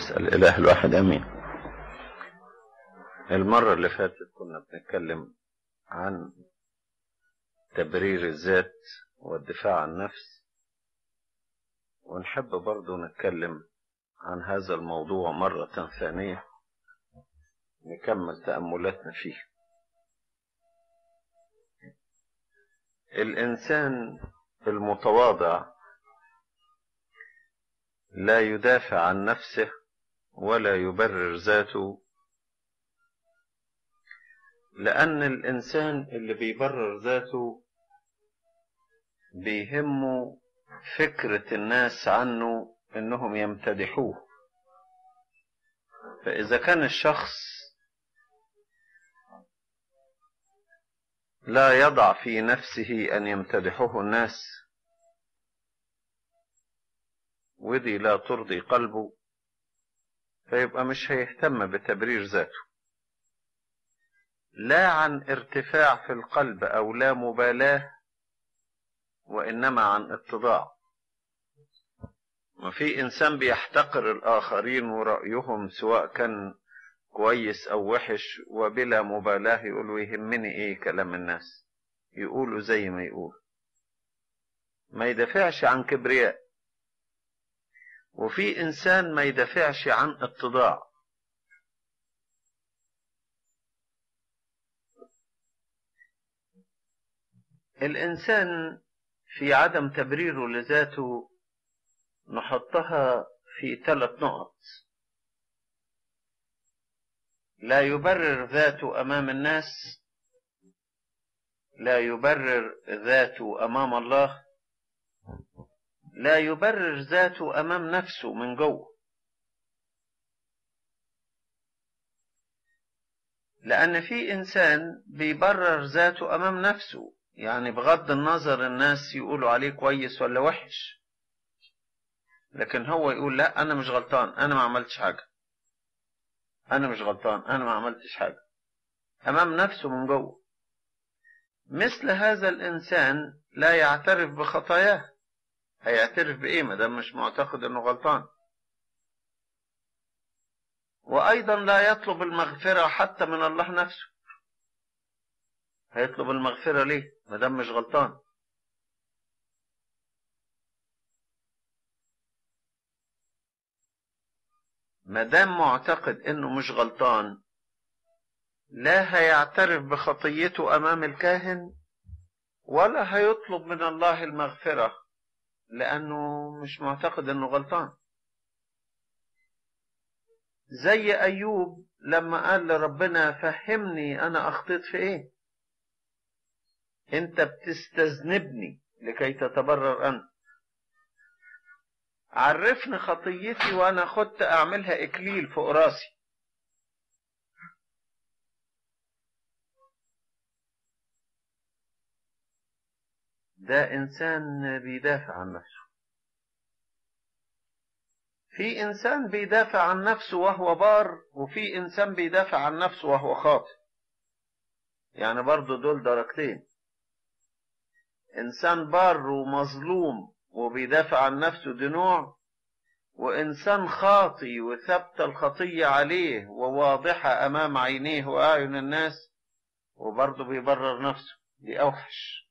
القدوس الإله الواحد أمين المرة اللي فاتت كنا بنتكلم عن تبرير الذات والدفاع عن النفس ونحب برضو نتكلم عن هذا الموضوع مرة ثانية نكمل تأملاتنا فيه الإنسان المتواضع لا يدافع عن نفسه ولا يبرر ذاته لأن الإنسان اللي بيبرر ذاته بيهمه فكرة الناس عنه إنهم يمتدحوه فإذا كان الشخص لا يضع في نفسه أن يمتدحوه الناس ودي لا ترضي قلبه فيبقى مش هيهتم بتبرير ذاته لا عن ارتفاع في القلب او لا مبالاه وانما عن اتضاع وفي انسان بيحتقر الاخرين ورايهم سواء كان كويس او وحش وبلا مبالاه يقولوا يهمني ايه كلام الناس يقولوا زي ما يقول ما يدافعش عن كبرياء وفي انسان ما يدافعش عن اتضاع الانسان في عدم تبريره لذاته نحطها في ثلاث نقط لا يبرر ذاته امام الناس لا يبرر ذاته امام الله لا يبرر ذاته امام نفسه من جوه لان في انسان بيبرر ذاته امام نفسه يعني بغض النظر الناس يقولوا عليه كويس ولا وحش لكن هو يقول لا انا مش غلطان انا ما عملتش حاجه انا مش غلطان انا ما عملتش حاجه امام نفسه من جوه مثل هذا الانسان لا يعترف بخطاياه هيعترف بايه ما دام مش معتقد انه غلطان وايضا لا يطلب المغفره حتى من الله نفسه هيطلب المغفره ليه ما دام مش غلطان ما دام معتقد انه مش غلطان لا هيعترف بخطيته امام الكاهن ولا هيطلب من الله المغفره لانه مش معتقد انه غلطان زي ايوب لما قال لربنا فهمني انا اخطيت في ايه انت بتستذنبني لكي تتبرر انت عرفني خطيتي وانا خدت اعملها اكليل فوق راسي ده انسان بيدافع عن نفسه في انسان بيدافع عن نفسه وهو بار وفي انسان بيدافع عن نفسه وهو خاطئ يعني برضو دول درجتين انسان بار ومظلوم وبيدافع عن نفسه دي نوع وانسان خاطي وثبت الخطيه عليه وواضحه امام عينيه واعين الناس وبرضه بيبرر نفسه دي اوحش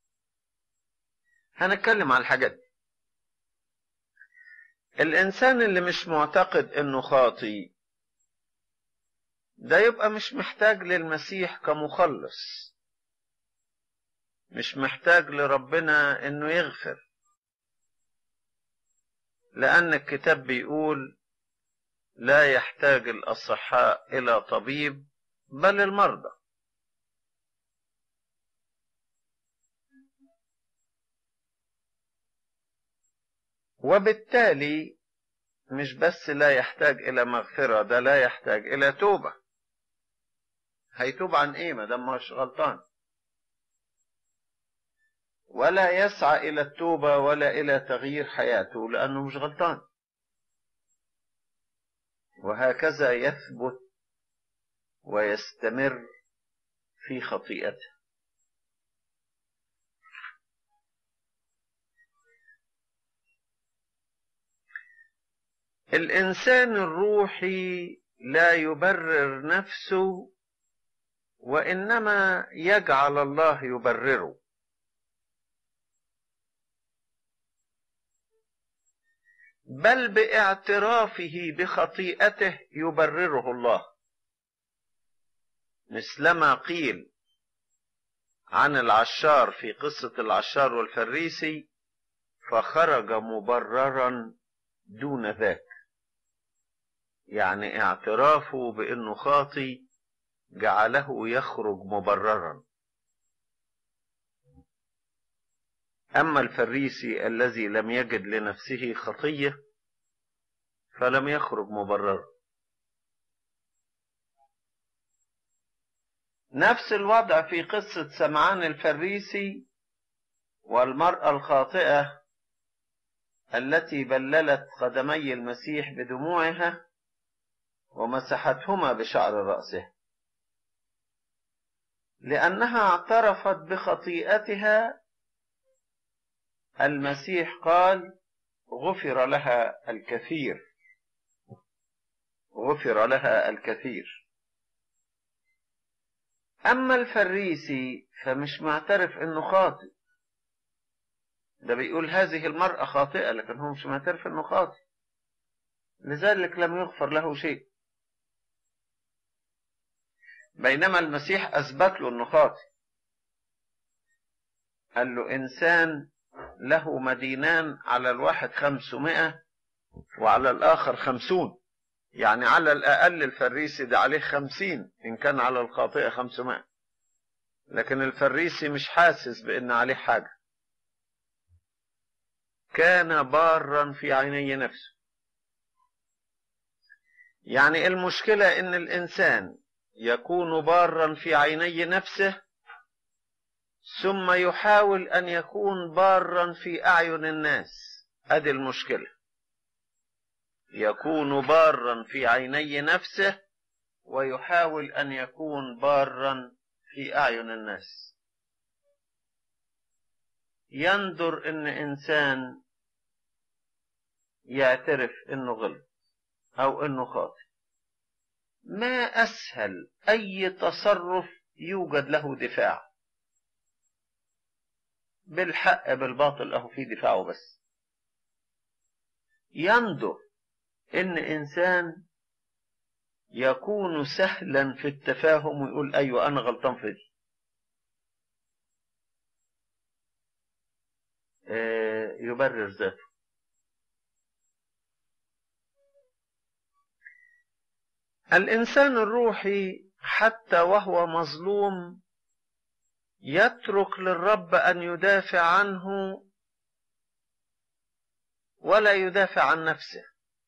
هنتكلم عن الحاجات دي الانسان اللي مش معتقد انه خاطي ده يبقى مش محتاج للمسيح كمخلص مش محتاج لربنا انه يغفر لان الكتاب بيقول لا يحتاج الاصحاء الى طبيب بل المرضى وبالتالي مش بس لا يحتاج الى مغفرة ده لا يحتاج الى توبة هيتوب عن ايه ما دام مش غلطان ولا يسعى الى التوبة ولا الى تغيير حياته لانه مش غلطان وهكذا يثبت ويستمر في خطيئته الإنسان الروحي لا يبرر نفسه وإنما يجعل الله يبرره بل باعترافه بخطيئته يبرره الله مثلما قيل عن العشار في قصة العشار والفريسي فخرج مبررا دون ذاك يعني اعترافه بانه خاطي جعله يخرج مبررا اما الفريسي الذي لم يجد لنفسه خطيه فلم يخرج مبررا نفس الوضع في قصه سمعان الفريسي والمراه الخاطئه التي بللت قدمي المسيح بدموعها ومسحتهما بشعر راسها لانها اعترفت بخطيئتها المسيح قال غفر لها الكثير غفر لها الكثير اما الفريسي فمش معترف انه خاطئ ده بيقول هذه المرأة خاطئة لكن هو مش معترف انه خاطئ لذلك لم يغفر له شيء بينما المسيح اثبت له انه خاطئ قال له انسان له مدينان على الواحد خمسمائة وعلى الآخر خمسون يعني على الأقل الفريسي ده عليه خمسين إن كان على الخاطئة خمسمائة لكن الفريسي مش حاسس بأن عليه حاجة كان بارا في عيني نفسه يعني المشكلة إن الإنسان يكون بارا في عيني نفسه ثم يحاول ان يكون بارا في اعين الناس ادي المشكله يكون بارا في عيني نفسه ويحاول ان يكون بارا في اعين الناس يندر ان انسان يعترف انه غلط او انه خاطئ ما اسهل اي تصرف يوجد له دفاع بالحق بالباطل اهو في دفاعه بس يندر ان انسان يكون سهلا في التفاهم ويقول ايوه انا غلطان في دي يبرر ذاته الانسان الروحي حتى وهو مظلوم يترك للرب ان يدافع عنه ولا يدافع عن نفسه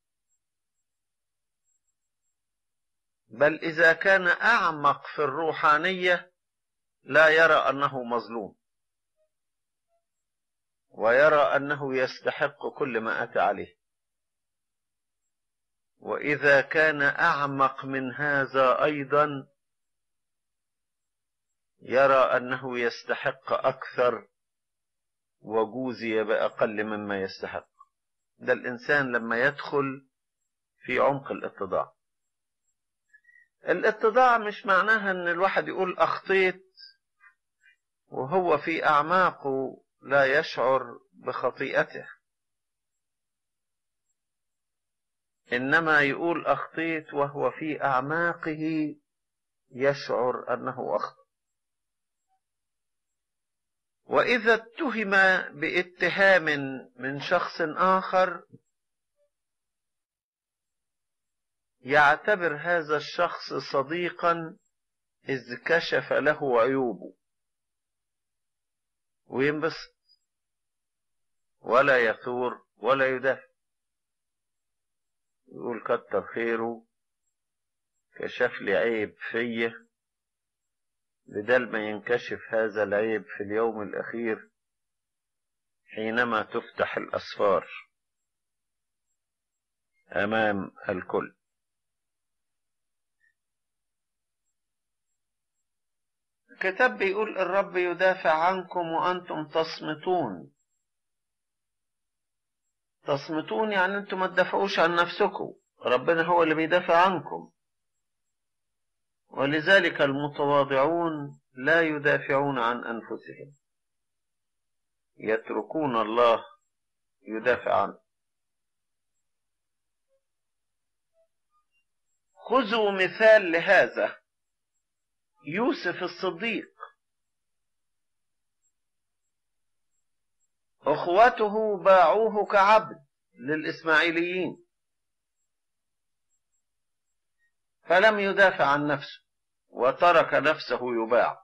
بل اذا كان اعمق في الروحانيه لا يرى انه مظلوم ويرى انه يستحق كل ما اتى عليه واذا كان اعمق من هذا ايضا يرى انه يستحق اكثر وجوزي باقل مما يستحق ده الانسان لما يدخل في عمق الاتضاع الاتضاع مش معناها ان الواحد يقول اخطيت وهو في اعماقه لا يشعر بخطيئته انما يقول اخطيت وهو في اعماقه يشعر انه اخطأ واذا اتهم باتهام من شخص اخر يعتبر هذا الشخص صديقا اذ كشف له عيوبه وينبسط ولا يثور ولا يدافع يقول كتر خيره كشف لي عيب فيا بدل ما ينكشف هذا العيب في اليوم الأخير حينما تفتح الأسفار أمام الكل كتاب بيقول الرب يدافع عنكم وأنتم تصمتون تصمتون يعني انتم ما تدافعوش عن نفسكم ربنا هو اللي بيدافع عنكم ولذلك المتواضعون لا يدافعون عن انفسهم يتركون الله يدافع عنه خذوا مثال لهذا يوسف الصديق اخوته باعوه كعبد للاسماعيليين فلم يدافع عن نفسه وترك نفسه يباع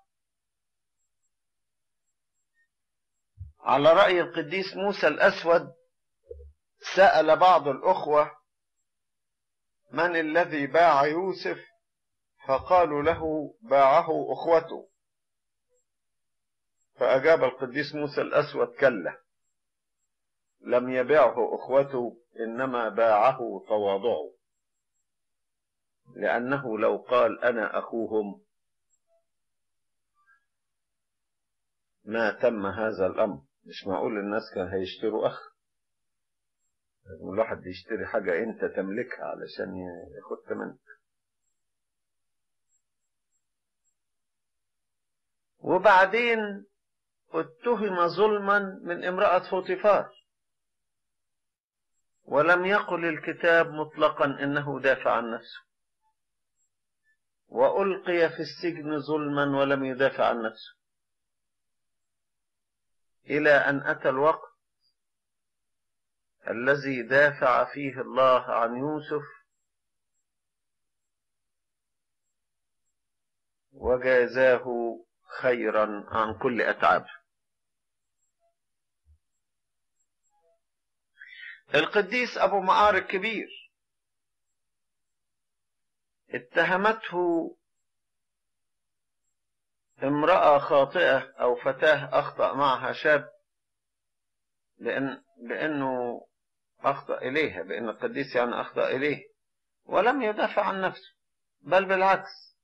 على رأي القديس موسى الأسود سأل بعض الأخوة من الذي باع يوسف فقالوا له باعه أخوته فأجاب القديس موسى الأسود كلا لم يبعه أخوته إنما باعه تواضعه لأنه لو قال أنا أخوهم ما تم هذا الأمر مش معقول الناس كان هيشتروا أخ لازم الواحد يشتري حاجة أنت تملكها علشان ياخد منك وبعدين اتهم ظلما من امرأة فوطيفار ولم يقل الكتاب مطلقا انه دافع عن نفسه والقي في السجن ظلما ولم يدافع عن نفسه الى ان اتى الوقت الذي دافع فيه الله عن يوسف وجازاه خيرا عن كل اتعابه القديس ابو معار الكبير اتهمته امرأة خاطئة او فتاة اخطأ معها شاب لان بانه اخطأ اليها بان القديس يعني اخطأ اليه ولم يدافع عن نفسه بل بالعكس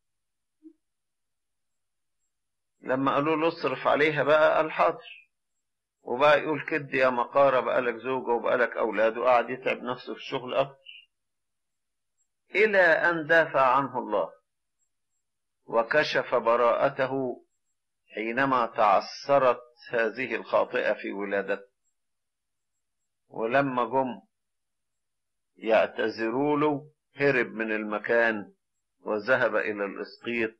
لما قالوا له اصرف عليها بقى قال حاضر وبقى يقول كد يا مقارة بقالك زوجة وبقالك أولاد وقعد يتعب نفسه في الشغل أكتر إلى أن دافع عنه الله وكشف براءته حينما تعثرت هذه الخاطئة في ولادته ولما جم يعتذروا له هرب من المكان وذهب إلى الإسقيط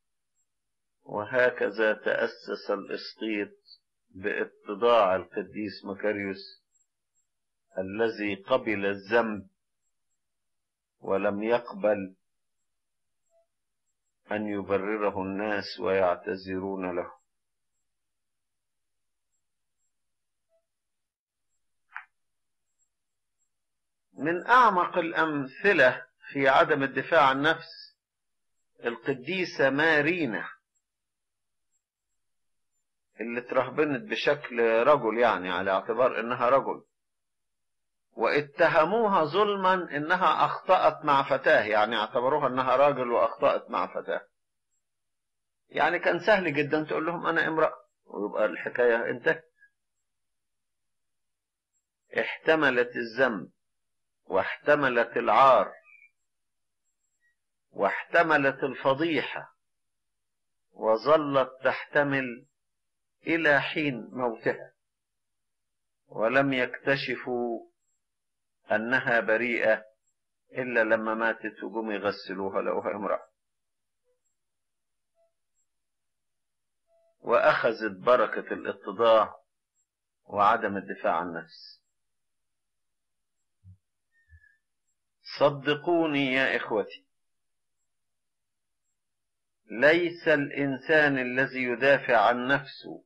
وهكذا تأسس الإسقيط باتضاع القديس مكاريوس الذي قبل الذنب ولم يقبل أن يبرره الناس ويعتذرون له من أعمق الأمثلة في عدم الدفاع عن النفس القديسة مارينا اللي اترهبنت بشكل رجل يعني على اعتبار انها رجل واتهموها ظلما انها اخطأت مع فتاة يعني اعتبروها انها راجل واخطأت مع فتاة يعني كان سهل جدا تقول لهم انا امرأة ويبقى الحكاية انتهت احتملت الذنب واحتملت العار واحتملت الفضيحة وظلت تحتمل إلى حين موتها ولم يكتشفوا أنها بريئة إلا لما ماتت وجم يغسلوها لقوها امرأة وأخذت بركة الاتضاع وعدم الدفاع عن النفس صدقوني يا إخوتي ليس الإنسان الذي يدافع عن نفسه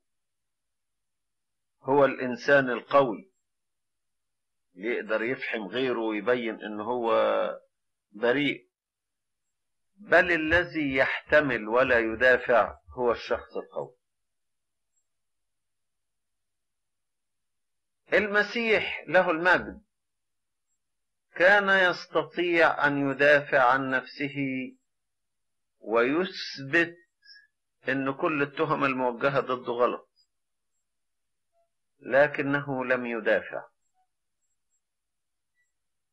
هو الإنسان القوي يقدر يفحم غيره ويبين إن هو بريء بل الذي يحتمل ولا يدافع هو الشخص القوي المسيح له المجد كان يستطيع أن يدافع عن نفسه ويثبت أن كل التهم الموجهة ضده غلط لكنه لم يدافع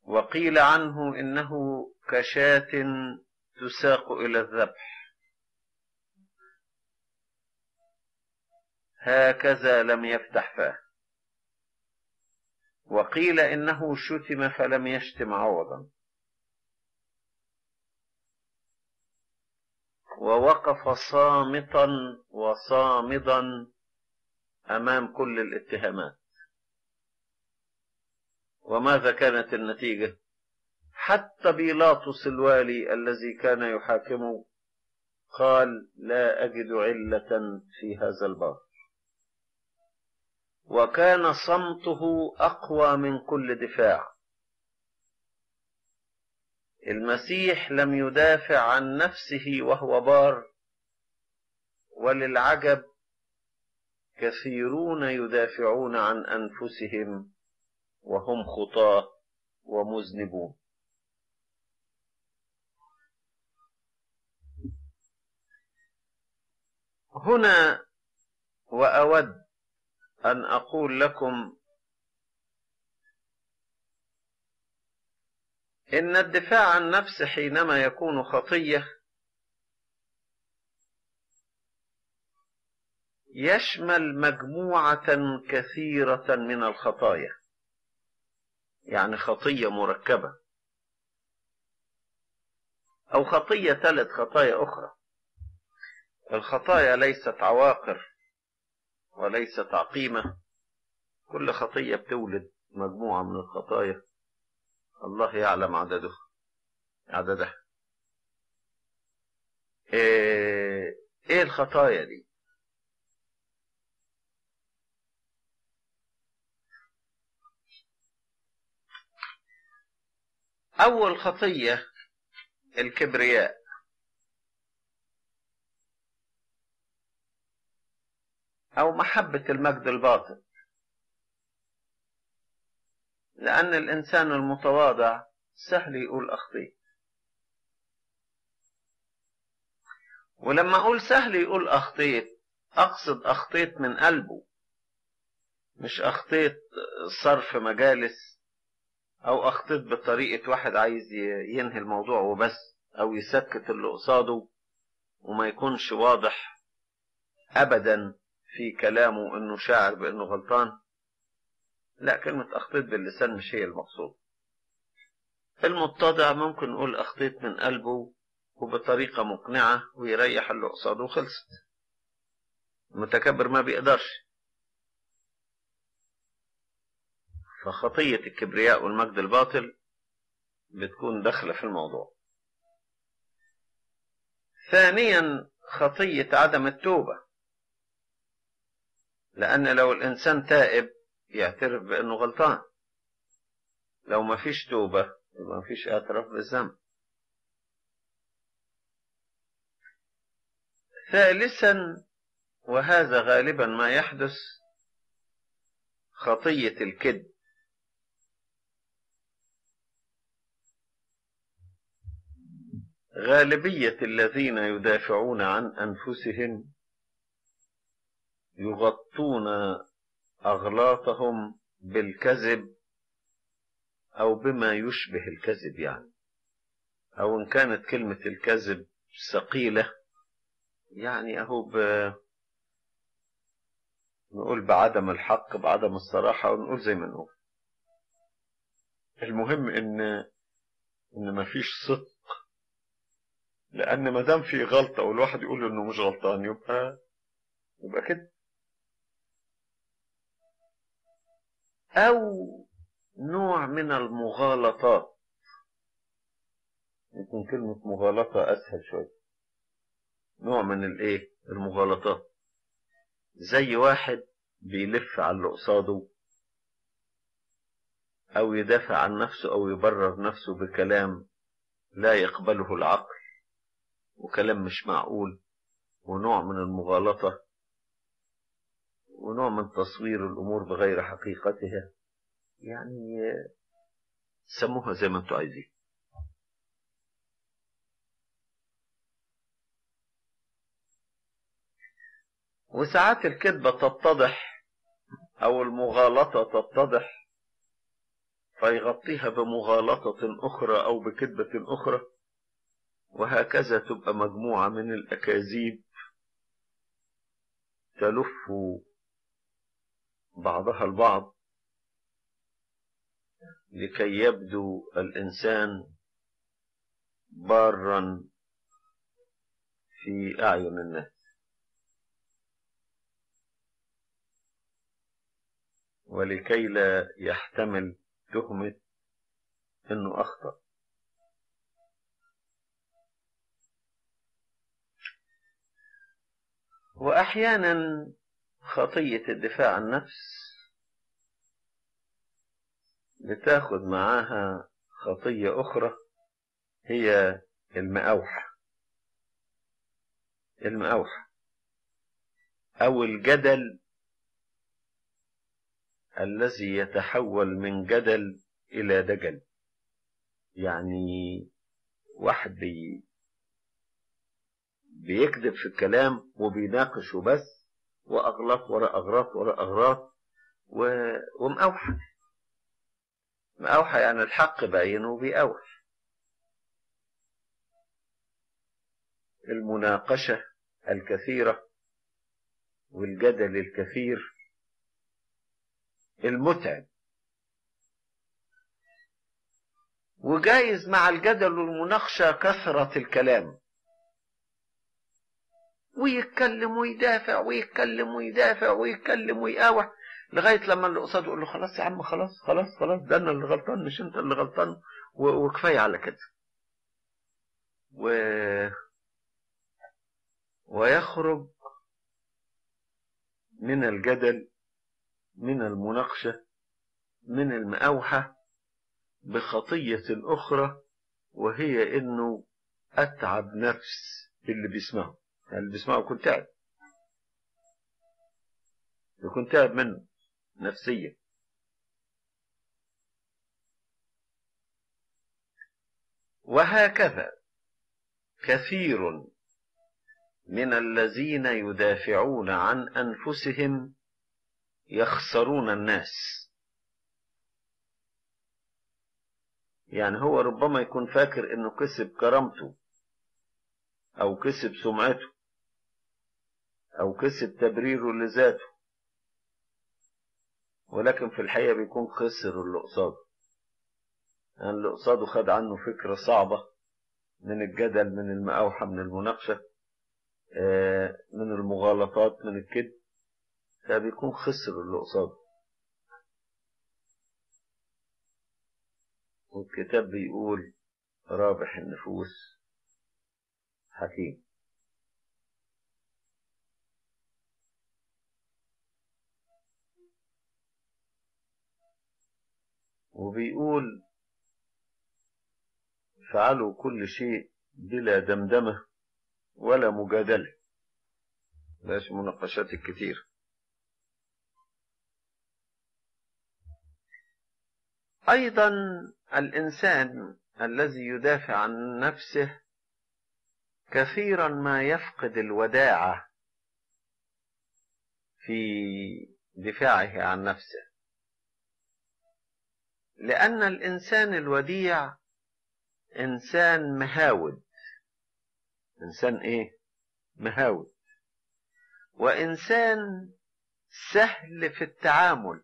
وقيل عنه إنه كشاة تساق إلى الذبح هكذا لم يفتح فاه وقيل إنه شتم فلم يشتم عوضا ووقف صامتا وصامدا أمام كل الاتهامات وماذا كانت النتيجة حتى بيلاطس الوالي الذي كان يحاكمه قال لا أجد علة في هذا البار وكان صمته أقوى من كل دفاع المسيح لم يدافع عن نفسه وهو بار وللعجب كثيرون يدافعون عن أنفسهم وهم خطاة ومذنبون هنا وأود أن أقول لكم إن الدفاع عن النفس حينما يكون خطية يشمل مجموعة كثيرة من الخطايا يعني خطية مركبة أو خطية ثلاث خطايا أخرى الخطايا ليست عواقر وليست عقيمة كل خطية بتولد مجموعة من الخطايا الله يعلم عدده عددها ايه, إيه الخطايا دي اول خطية الكبرياء او محبة المجد الباطل لأن الإنسان المتواضع سهل يقول أخطيت ولما أقول سهل يقول أخطيت أقصد أخطيت من قلبه مش أخطيت صرف مجالس أو أخطيت بطريقة واحد عايز ينهي الموضوع وبس أو يسكت اللي قصاده وما يكونش واضح أبدا في كلامه إنه شاعر بإنه غلطان لا كلمة أخطيت باللسان مش هي المقصود المتضع ممكن نقول أخطيت من قلبه وبطريقة مقنعة ويريح اللي قصاده وخلصت المتكبر ما بيقدرش فخطية الكبرياء والمجد الباطل بتكون داخلة في الموضوع ثانيا خطية عدم التوبة لأن لو الإنسان تائب يعترف بأنه غلطان لو ما فيش توبة يبقى ما فيش اعتراف بالذنب ثالثا وهذا غالبا ما يحدث خطية الكذب غالبية الذين يدافعون عن أنفسهم يغطون أغلاطهم بالكذب أو بما يشبه الكذب يعني أو إن كانت كلمة الكذب ثقيلة يعني أهو ب... نقول بعدم الحق بعدم الصراحة ونقول زي ما نقول المهم إن إن مفيش صدق لأن ما دام في غلطة والواحد يقول إنه مش غلطان يبقى يبقى كده أو نوع من المغالطات يمكن كلمة مغالطة أسهل شوية نوع من الإيه المغالطات زي واحد بيلف على اللي قصاده أو يدافع عن نفسه أو يبرر نفسه بكلام لا يقبله العقل وكلام مش معقول ونوع من المغالطة ونوع من تصوير الأمور بغير حقيقتها يعني سموها زي ما انتوا عايزين وساعات الكذبة تتضح أو المغالطة تتضح فيغطيها بمغالطة أخرى أو بكذبة أخرى وهكذا تبقى مجموعة من الأكاذيب تلف بعضها البعض لكي يبدو الإنسان بارا في أعين الناس ولكي لا يحتمل تهمة انه اخطأ واحيانا خطية الدفاع عن النفس بتاخد معاها خطية اخرى هي المأوحة المأوحة او الجدل الذي يتحول من جدل إلى دجل يعني واحد بي بيكذب في الكلام وبيناقش وبس وأغلاط وراء أغلاط وراء أغلاط و... ومأوحى مأوحى يعني الحق باين وبيأوحى المناقشة الكثيرة والجدل الكثير المتعب وجايز مع الجدل والمناقشة كثرة الكلام ويتكلم ويدافع ويتكلم ويدافع ويتكلم ويقاوح لغاية لما اللي قصاده يقول له خلاص يا عم خلاص خلاص خلاص ده أنا اللي غلطان مش أنت اللي غلطان وكفاية على كده و... ويخرج من الجدل من المناقشة من المأوحة بخطية أخرى وهي إنه أتعب نفس اللي بيسمعه يعني اللي بيسمعه يكون تعب يكون تعب منه نفسيا وهكذا كثير من الذين يدافعون عن أنفسهم يخسرون الناس يعني هو ربما يكون فاكر انه كسب كرامته او كسب سمعته او كسب تبريره لذاته ولكن في الحقيقة بيكون خسر اللي قصاده يعني اللي قصاده خد عنه فكرة صعبة من الجدل من المأوحة من المناقشة من المغالطات من الكذب فبيكون خسر اللي قصاده والكتاب بيقول رابح النفوس حكيم وبيقول فعلوا كل شيء بلا دمدمة ولا مجادلة بلاش مناقشات الكتير أيضا الإنسان الذي يدافع عن نفسه كثيرا ما يفقد الوداعة في دفاعه عن نفسه لأن الإنسان الوديع إنسان مهاود إنسان إيه؟ مهاود وإنسان سهل في التعامل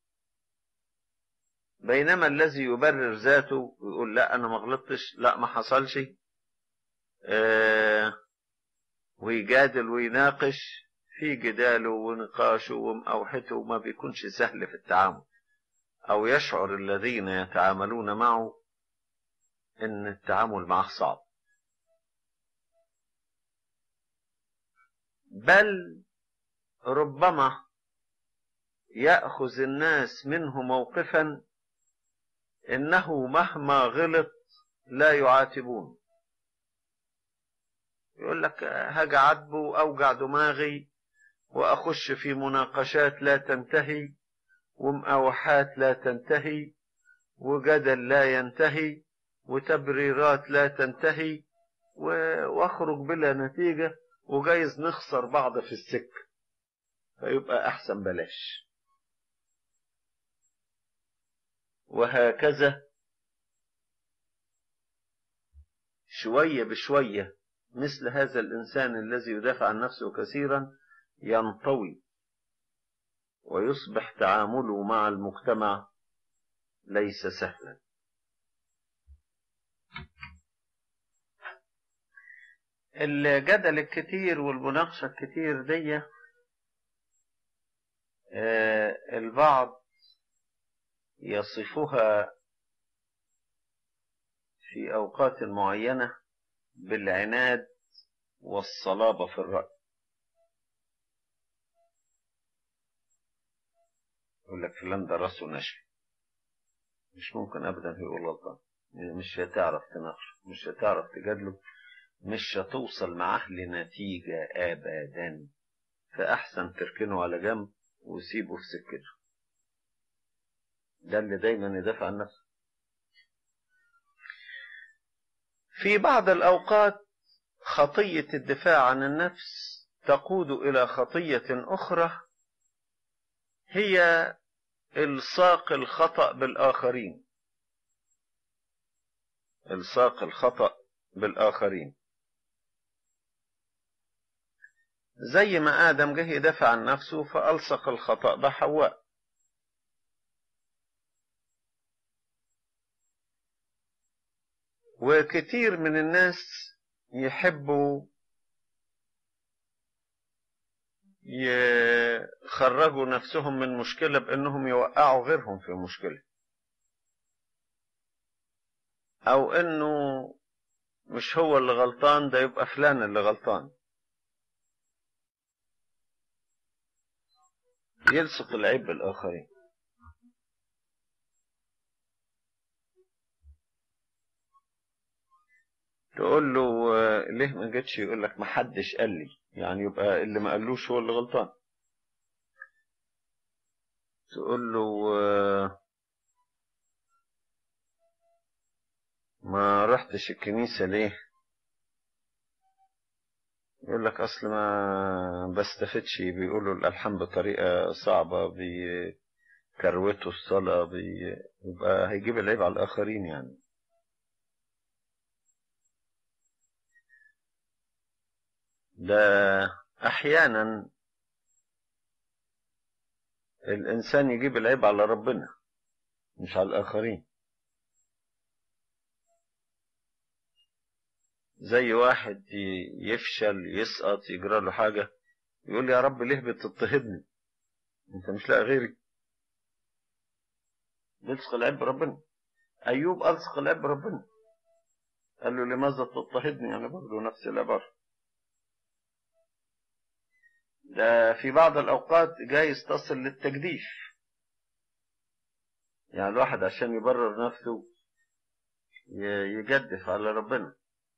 بينما الذي يبرر ذاته ويقول لا انا ما غلطتش لا ما حصلش آه ويجادل ويناقش في جداله ونقاشه ومأوحته ما بيكونش سهل في التعامل او يشعر الذين يتعاملون معه ان التعامل معه صعب بل ربما يأخذ الناس منه موقفا إنه مهما غلط لا يعاتبون يقول لك هاجي عاتبه وأوجع دماغي وأخش في مناقشات لا تنتهي ومأوحات لا تنتهي وجدل لا ينتهي وتبريرات لا تنتهي واخرج بلا نتيجة وجايز نخسر بعض في السكة فيبقى أحسن بلاش وهكذا شوية بشوية مثل هذا الإنسان الذي يدافع عن نفسه كثيرا ينطوي ويصبح تعامله مع المجتمع ليس سهلا الجدل الكتير والمناقشة الكتير دي البعض يصفها في أوقات معينة بالعناد والصلابة في الرأي يقول لك فلان ده راسه نشف مش ممكن أبدا يقول غلطان مش هتعرف تناقشه مش هتعرف تجادله مش هتوصل معاه لنتيجة أبدا فأحسن تركنه على جنب وسيبه في سكته ده اللي دايما يدافع عن نفسه في بعض الأوقات خطية الدفاع عن النفس تقود إلى خطية أخرى هي إلصاق الخطأ بالآخرين إلصاق الخطأ بالآخرين زي ما آدم جه يدافع عن نفسه فألصق الخطأ بحواء وكتير من الناس يحبوا يخرجوا نفسهم من مشكلة بأنهم يوقعوا غيرهم في مشكلة أو أنه مش هو اللي غلطان ده يبقى فلان اللي غلطان يلصق العيب بالآخرين تقول له ليه ما جتش يقول لك ما حدش قال لي يعني يبقى اللي ما قالوش هو اللي غلطان تقول له ما رحتش الكنيسة ليه يقول لك اصل ما بستفدش بيقولوا الالحان بطريقة صعبة بيكروتوا الصلاة بي... يبقى هيجيب العيب على الاخرين يعني ده احيانا الانسان يجيب العيب على ربنا مش على الاخرين زي واحد يفشل يسقط يجرى له حاجة يقول لي يا رب ليه بتضطهدني انت مش لاقي غيري يلصق العيب بربنا ايوب الصق العيب بربنا قال له لماذا تضطهدني انا برضه نفس العبارة ده في بعض الاوقات جايز تصل للتجديف يعني الواحد عشان يبرر نفسه يجدف على ربنا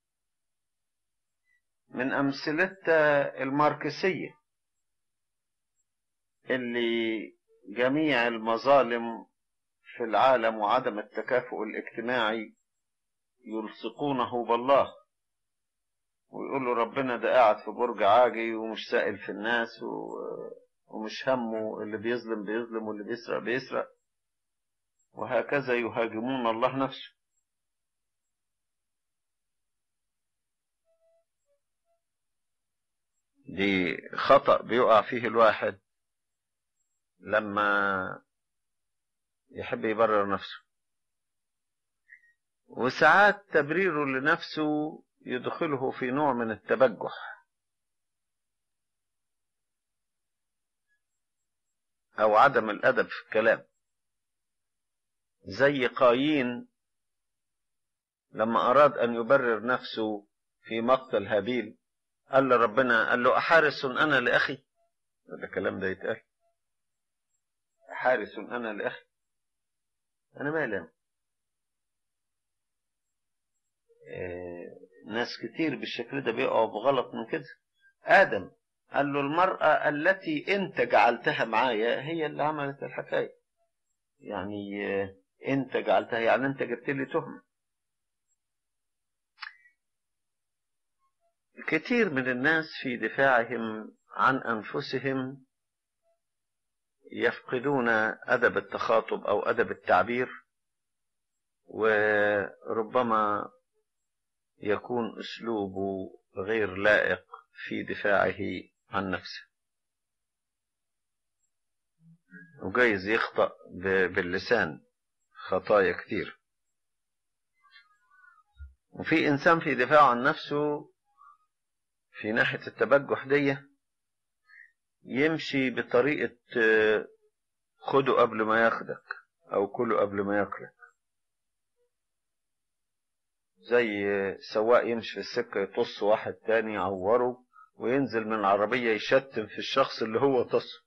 من أمثلتها الماركسية اللي جميع المظالم في العالم وعدم التكافؤ الاجتماعي يلصقونه بالله ويقولوا ربنا ده قاعد في برج عاجي ومش سائل في الناس و... ومش همه اللي بيظلم بيظلم واللي بيسرق بيسرق وهكذا يهاجمون الله نفسه دي خطأ بيقع فيه الواحد لما يحب يبرر نفسه وساعات تبريره لنفسه يدخله في نوع من التبجح أو عدم الأدب في الكلام زي قايين لما أراد أن يبرر نفسه في مقتل هابيل قال له ربنا قال له أحارس أنا لأخي ده الكلام ده يتقال أحارس أنا لأخي أنا مالي إيه ناس كتير بالشكل ده بيقعوا بغلط من كده آدم قال له المرأة التي أنت جعلتها معايا هي اللي عملت الحكاية يعني أنت جعلتها يعني أنت جبت لي تهمة كثير من الناس في دفاعهم عن أنفسهم يفقدون أدب التخاطب أو أدب التعبير وربما يكون أسلوبه غير لائق في دفاعه عن نفسه وجايز يخطأ باللسان خطايا كتير وفي إنسان في دفاعه عن نفسه في ناحية التبجح دي يمشي بطريقة خده قبل ما ياخدك أو كله قبل ما ياكلك زي سواق يمشي في السكة يطص واحد تاني يعوره وينزل من العربية يشتم في الشخص اللي هو طصه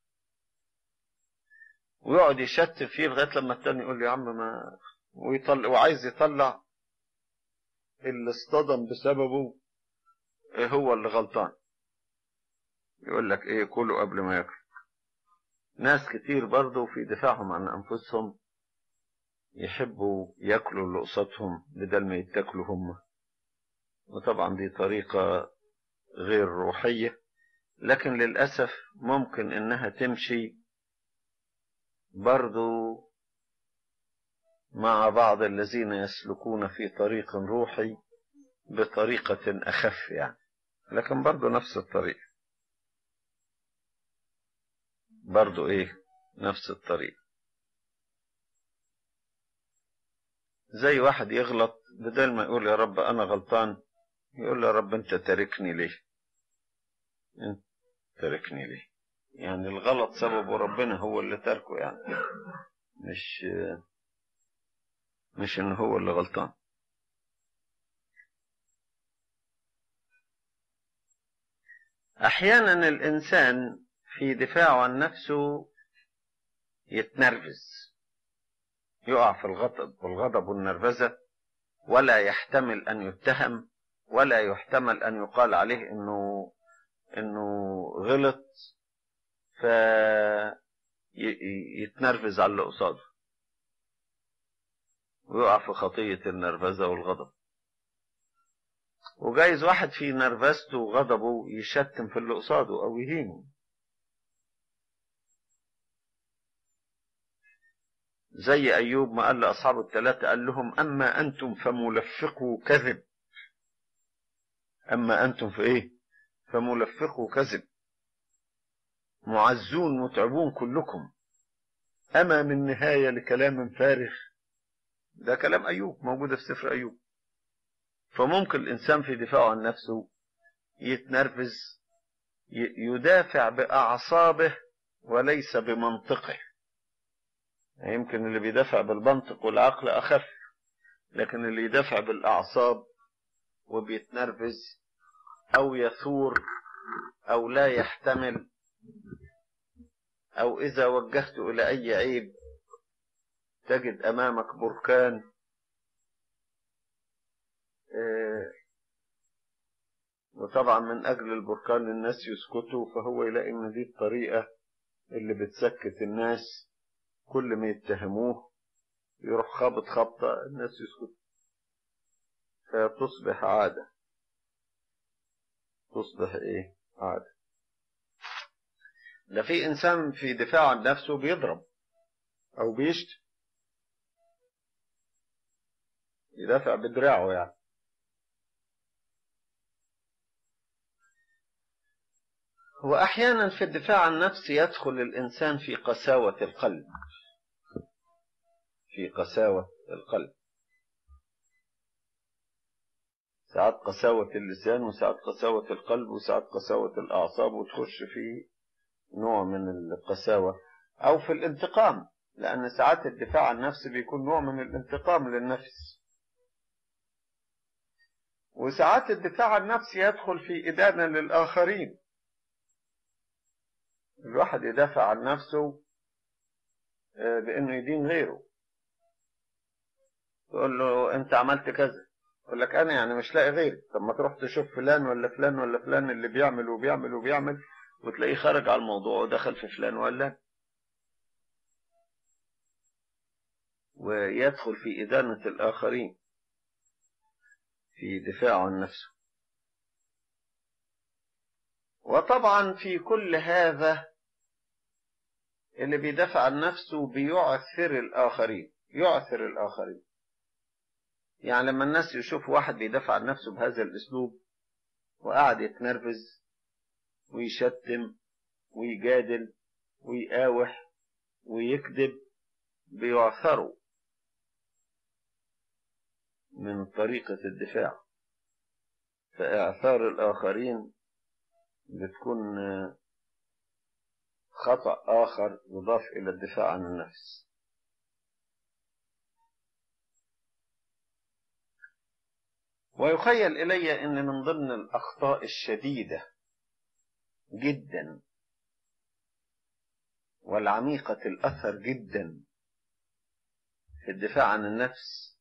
ويقعد يشتم فيه لغاية لما التاني يقول له يا عم ما ويطلع وعايز يطلع اللي اصطدم بسببه ايه هو اللي غلطان يقول لك ايه كله قبل ما ياكل ناس كتير برضه في دفاعهم عن انفسهم يحبوا ياكلوا اللي قصادهم بدل ما يتاكلوا هم وطبعا دي طريقة غير روحية لكن للأسف ممكن إنها تمشي برضو مع بعض الذين يسلكون في طريق روحي بطريقة أخف يعني لكن برضو نفس الطريق برضو إيه نفس الطريق زي واحد يغلط بدل ما يقول يا رب أنا غلطان يقول يا رب أنت تاركني ليه أنت تاركني ليه يعني الغلط سببه ربنا هو اللي تركه يعني مش مش ان هو اللي غلطان احيانا الانسان في دفاعه عن نفسه يتنرفز يقع في الغضب والغضب والنرفزة ولا يحتمل ان يتهم ولا يحتمل ان يقال عليه انه انه غلط فيتنرفز على اللي قصاده ويقع في خطية النرفزة والغضب وجايز واحد في نرفزته وغضبه يشتم في اللي قصاده أو يهينه زي أيوب ما قال لأصحابه الثلاثة قال لهم أما أنتم فملفقوا كذب أما أنتم في إيه فملفقوا كذب معزون متعبون كلكم أما من نهاية لكلام فارغ ده كلام أيوب موجودة في سفر أيوب فممكن الإنسان في دفاعه عن نفسه يتنرفز يدافع بأعصابه وليس بمنطقه يمكن اللي بيدافع بالمنطق والعقل أخف لكن اللي يدافع بالأعصاب وبيتنرفز أو يثور أو لا يحتمل أو إذا وجهت إلى أي عيب تجد أمامك بركان وطبعا من أجل البركان الناس يسكتوا فهو يلاقي إن دي الطريقة اللي بتسكت الناس كل ما يتهموه يروح خابط خبطة الناس يسكتوا فتصبح عادة تصبح إيه عادة ده في إنسان في دفاع عن نفسه بيضرب أو بيشتم يدافع بدراعه يعني وأحيانا في الدفاع عن النفس يدخل الإنسان في قساوة القلب في قساوة القلب ساعات قساوة اللسان وساعات قساوة القلب وساعات قساوة الأعصاب وتخش في نوع من القساوة أو في الانتقام لأن ساعات الدفاع عن النفس بيكون نوع من الانتقام للنفس وساعات الدفاع عن النفس يدخل في إدانة للآخرين الواحد يدافع عن نفسه بأنه يدين غيره تقول له أنت عملت كذا يقول لك أنا يعني مش لاقي غيري طب ما تروح تشوف فلان ولا فلان ولا فلان اللي بيعمل وبيعمل وبيعمل وتلاقيه خرج على الموضوع ودخل في فلان ولا ويدخل في إدانة الآخرين في دفاع عن نفسه وطبعا في كل هذا اللي بيدافع عن نفسه بيعثر الآخرين يعثر الآخرين يعني لما الناس يشوفوا واحد بيدافع عن نفسه بهذا الاسلوب وقاعد يتنرفز ويشتم ويجادل ويقاوح ويكذب بيعثروا من طريقة الدفاع فإعثار الآخرين بتكون خطأ آخر يضاف إلى الدفاع عن النفس ويخيل إلي أن من ضمن الأخطاء الشديدة جدا والعميقة الأثر جدا في الدفاع عن النفس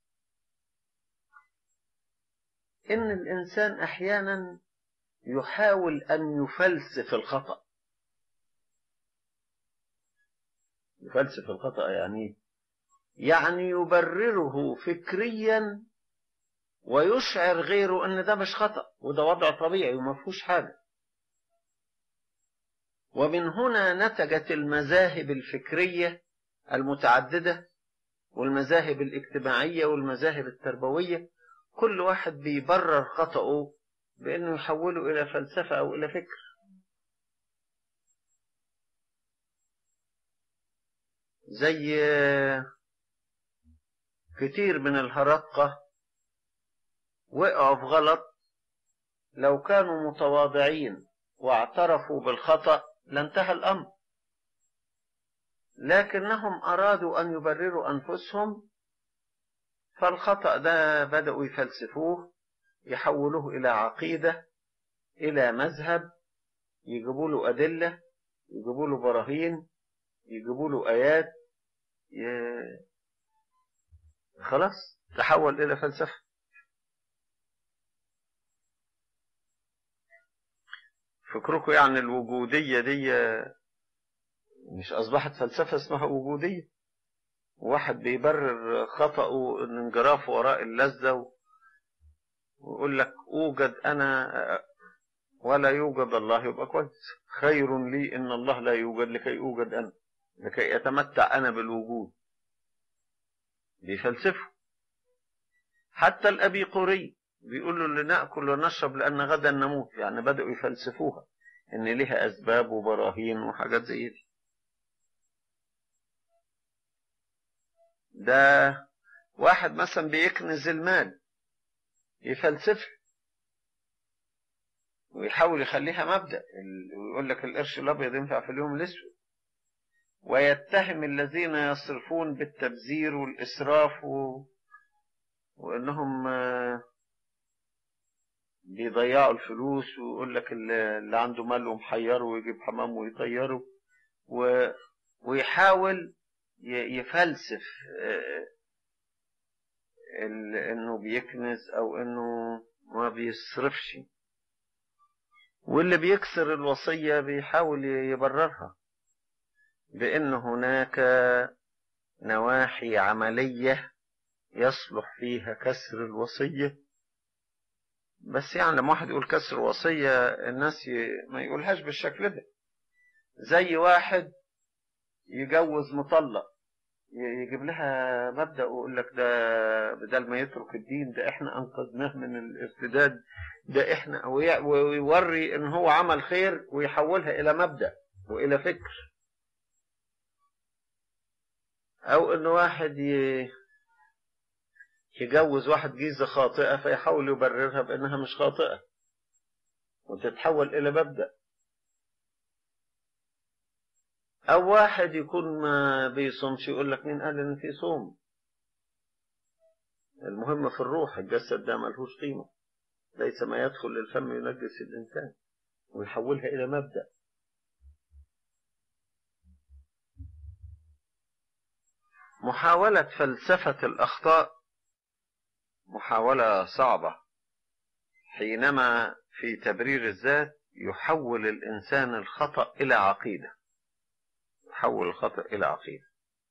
إن الإنسان أحيانا يحاول أن يفلسف الخطأ يفلسف الخطأ يعني يعني يبرره فكريا ويشعر غيره ان ده مش خطأ وده وضع طبيعي وما فيهوش حاجة ومن هنا نتجت المذاهب الفكرية المتعددة والمذاهب الاجتماعية والمذاهب التربوية كل واحد بيبرر خطأه بأنه يحوله إلى فلسفة أو إلى فكر زي كتير من الهرطقة وقعوا في غلط لو كانوا متواضعين واعترفوا بالخطأ لانتهى الأمر لكنهم أرادوا أن يبرروا أنفسهم فالخطأ ده بدأوا يفلسفوه يحولوه إلى عقيدة إلى مذهب يجيبوا له أدلة يجيبوا له براهين يجيبوا له آيات ي... خلاص تحول إلى فلسفة فكركم يعني الوجودية دي مش أصبحت فلسفة اسمها وجودية واحد بيبرر خطأه ان انجرافه وراء اللذة ويقول لك أوجد أنا ولا يوجد الله يبقى كويس خير لي إن الله لا يوجد لكي أوجد أنا لكي أتمتع أنا بالوجود بيفلسفه حتى الأبيقوري بيقولوا لنأكل ونشرب لأن غدا نموت يعني بدأوا يفلسفوها إن لها أسباب وبراهين وحاجات زي دي ده واحد مثلا بيكنز المال يفلسفها ويحاول يخليها مبدأ ويقول لك القرش الأبيض ينفع في اليوم الأسود ويتهم الذين يصرفون بالتبذير والإسراف و... وإنهم بيضيعوا الفلوس ويقول لك اللي عنده مال ومحيره ويجيب حمام ويطيره و... ويحاول يفلسف انه بيكنز او انه ما بيصرفش واللي بيكسر الوصية بيحاول يبررها بأن هناك نواحي عملية يصلح فيها كسر الوصية بس يعني لما واحد يقول كسر وصية الناس ما يقولهاش بالشكل ده زي واحد يجوز مطلق يجيب لها مبدأ ويقول لك ده بدل ما يترك الدين ده احنا انقذناه من الارتداد ده احنا ويوري ان هو عمل خير ويحولها الى مبدأ والى فكر او ان واحد يجوز واحد جيزة خاطئة فيحاول يبررها بانها مش خاطئة وتتحول الى مبدأ او واحد يكون ما بيصومش يقول لك مين قال ان في صوم المهم في الروح الجسد ده ملهوش قيمة ليس ما يدخل للفم ينجس الإنسان ويحولها إلى مبدأ محاولة فلسفة الأخطاء محاولة صعبة حينما في تبرير الذات يحول الإنسان الخطأ إلى عقيدة يحول الخطأ إلى عقيدة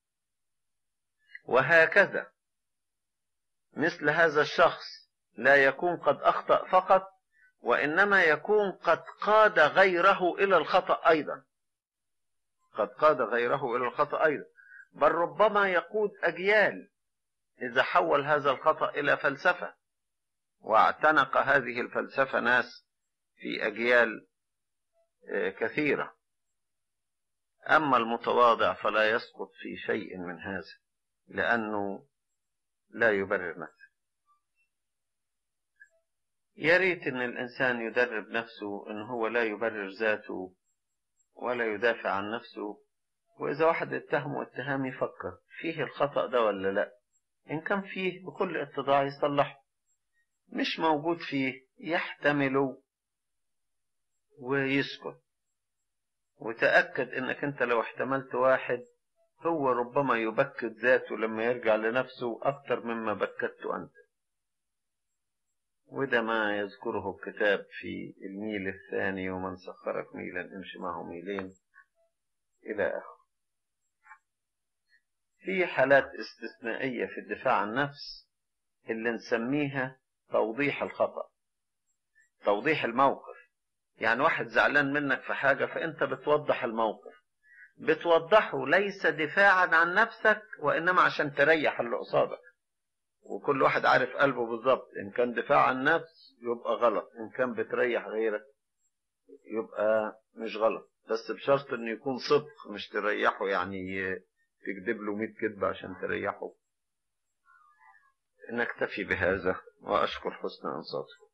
وهكذا مثل هذا الشخص لا يكون قد أخطأ فقط وإنما يكون قد قاد غيره إلى الخطأ أيضا قد قاد غيره إلى الخطأ أيضا بل ربما يقود أجيال إذا حول هذا الخطأ إلى فلسفة واعتنق هذه الفلسفة ناس في أجيال كثيرة أما المتواضع فلا يسقط في شيء من هذا لأنه لا يبرر نفسه يا ريت ان الانسان يدرب نفسه ان هو لا يبرر ذاته ولا يدافع عن نفسه واذا واحد اتهمه اتهام يفكر فيه الخطأ ده ولا لا ان كان فيه بكل اتضاع يصلحه مش موجود فيه يحتمله ويسكت وتأكد انك انت لو احتملت واحد هو ربما يبكت ذاته لما يرجع لنفسه اكتر مما بكته انت وده ما يذكره الكتاب في الميل الثاني ومن سخرك ميلا امشي معه ميلين إلى آخره في حالات استثنائية في الدفاع عن النفس اللي نسميها توضيح الخطأ توضيح الموقف يعني واحد زعلان منك في حاجة فأنت بتوضح الموقف بتوضحه ليس دفاعا عن نفسك وإنما عشان تريح اللي قصادك وكل واحد عارف قلبه بالظبط ان كان دفاع عن نفس يبقى غلط ان كان بتريح غيرك يبقى مش غلط بس بشرط انه يكون صدق مش تريحه يعني تكذب له 100 كذبه عشان تريحه نكتفي بهذا واشكر حسن انصاتكم